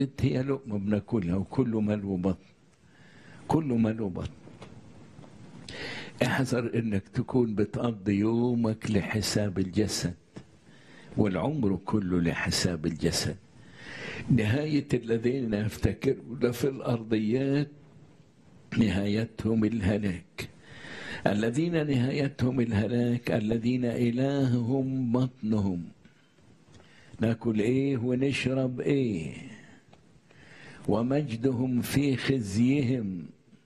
هي لقمة بناكلها وكله ملو بطن كله ملو بطن احذر انك تكون بتقضي يومك لحساب الجسد والعمر كله لحساب الجسد نهاية الذين يفتكرون في الأرضيات نهايتهم الهلاك الذين نهايتهم الهلاك الذين إلههم بطنهم ناكل ايه ونشرب ايه ومجدهم في خزيهم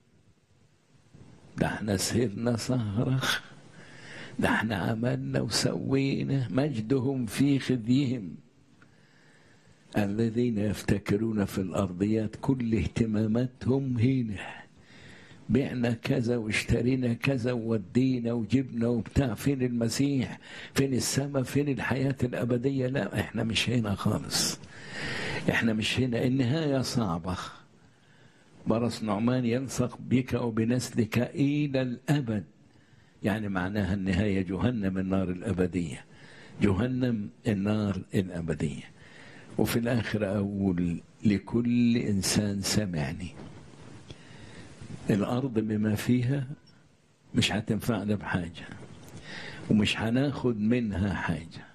ده احنا سهرنا سهرة ده احنا عملنا وسوينا مجدهم في خزيهم الذين يفتكرون في الأرضيات كل اهتماماتهم هنا بعنا كذا واشترينا كذا وودينا وجبنا وبتاع فين المسيح فين السماء فين الحياة الأبدية لا احنا مش هنا خالص احنا مش هنا النهاية صعبة برص نعمان يلصق بك وبنسلك إلى الأبد يعني معناها النهاية جهنم النار الأبدية جهنم النار الأبدية وفي الآخر أقول لكل إنسان سمعني الأرض بما فيها مش هتنفعنا بحاجة ومش هناخد منها حاجة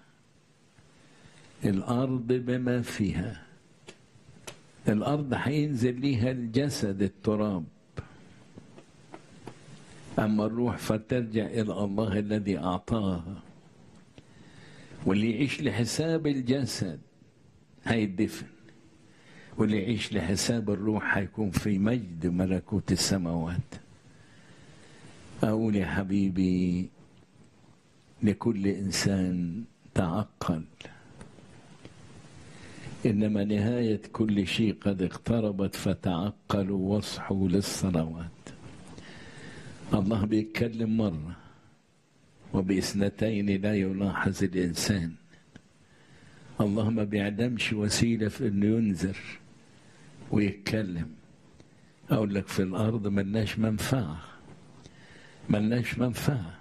الأرض بما فيها الأرض هينزل ليها الجسد التراب أما الروح فترجع إلى الله الذي أعطاها واللي يعيش لحساب الجسد هيدفن واللي يعيش لحساب الروح هيكون في مجد ملكوت السماوات أقول يا حبيبي لكل إنسان تعقل إنما نهاية كل شيء قد اقتربت فتعقلوا واصحوا للصلوات الله بيتكلم مرة وبإثنتين لا يلاحظ الإنسان الله ما بيعدمش وسيلة في إنه ينذر ويتكلم أقول لك في الأرض ملناش منفعة ملناش منفعة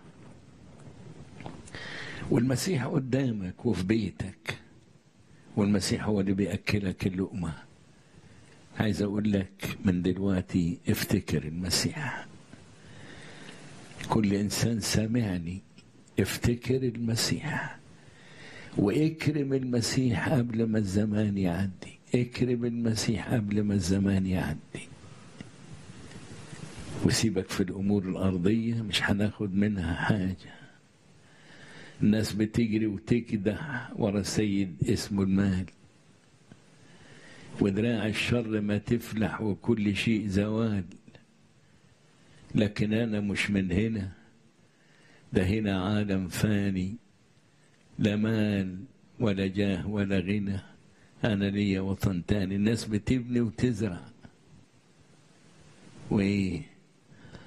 والمسيح قدامك وفي بيتك والمسيح هو اللي بيأكلك اللقمة عايز أقول لك من دلوقتي افتكر المسيح كل إنسان سامعني افتكر المسيح واكرم المسيح قبل ما الزمان يعدي اكرم المسيح قبل ما الزمان يعدي وسيبك في الأمور الأرضية مش هناخد منها حاجة الناس بتجري وتكدح ورا سيد اسمه المال ودراع الشر ما تفلح وكل شيء زوال لكن أنا مش من هنا ده هنا عالم فاني لا مال ولا جاه ولا غنى أنا ليا وطن تاني الناس بتبني وتزرع وإيه